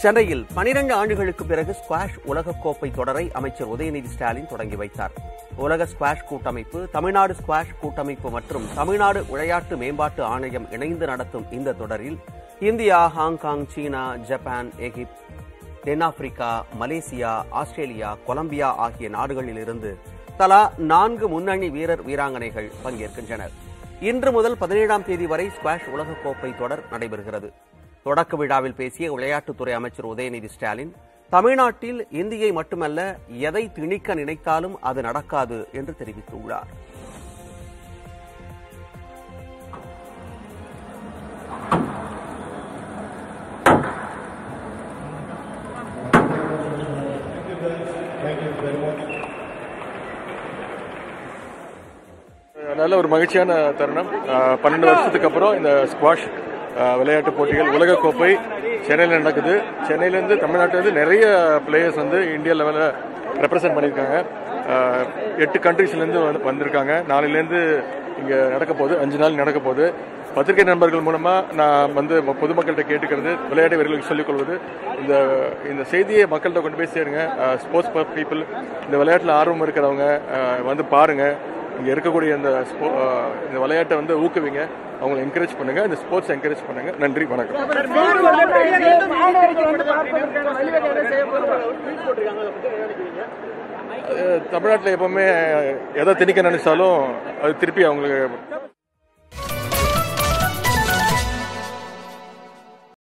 சென்னையில் 12 ஆண்டுகளுக்கு பிறகு ஸ்குவாஷ் உலகக்கோப்பை தொடரை அமைச்சர் உதயநிதி ஸ்டாலின் தொடங்கி வைத்தார் உலக ஸ்குவாஷ் கூட்டமைப்பு தமிழ்நாடு ஸ்குவாஷ் கூட்டமைப்பு மற்றும் தமிழ்நாடு விளையாட்டு மேம்பாட்டு ஆணையம் இணைந்து நடத்தும் இந்த தொடரில் இந்தியா ஹாங்காங் சீனா ஜப்பான் எகிப்து தென்னாப்பிரிக்கா மலேசியா ஆஸ்திரேலியா கொலம்பியா ஆகிய நாடுகளிலிருந்து தலா நான்கு முன்னணி வீரர் வீராங்கனைகள் பங்கேற்கின்றனர் இன்று முதல் பதினேழாம் தேதி வரை ஸ்குவாஷ் உலகக்கோப்பை தொடர் நடைபெறுகிறது தொடக்க விழாவில் பேசிய விளையாட்டுத்துறை அமைச்சர் உதயநிதி ஸ்டாலின் தமிழ்நாட்டில் இந்தியை மட்டுமல்ல எதை திணிக்க நினைத்தாலும் அது நடக்காது என்று தெரிவித்துள்ளார் நல்ல ஒரு மகிழ்ச்சியான தருணம் அஹ், பன்னெண்டு வருஷத்துக்கு அப்புறம் இந்த ஸ்குவாஷ் அஹ், விளையாட்டுப் போட்டிகள் உலகக்கோப்பை சென்னையில் நடக்குது சென்னையிலேருந்து தமிழ்நாட்டிலேருந்து நிறைய பிளேயர்ஸ் வந்து இந்தியா லெவலில் ரெப்ரசன்ட் பண்ணியிருக்காங்க அஹ், எட்டு கண்ட்ரீஸ்லேருந்து வந்திருக்காங்க நாளையிலேருந்து இங்கே நடக்க போகுது அஞ்சு நாள் நடக்க போகுது பத்திரிகை நண்பர்கள் மூலமாக நான் வந்து பொதுமக்கள்கிட்ட கேட்டுக்கிறது விளையாட்டு வீரர்களுக்கு சொல்லிக் கொள்வது இந்த இந்த செய்தியை மக்கள்கிட்ட கொண்டு போய் சேருங்க ஸ்போர்ட்ஸ் பீப்புள் இந்த விளையாட்டில் ஆர்வம் இருக்கிறவங்க அஹ், வந்து பாருங்கள் இங்கே இருக்கக்கூடிய இந்த ஸ்போ அஹ் இந்த விளையாட்டை வந்து ஊக்குவிங்க அவங்களை என்கரேஜ் பண்ணுங்க இந்த ஸ்போர்ட்ஸ் என்கரேஜ் பண்ணுங்க நன்றி வணக்கம் அது தமிழ்நாட்டில் எப்பவுமே எதை திணிக்க நினைச்சாலும் அது திருப்பி அவங்களுக்கு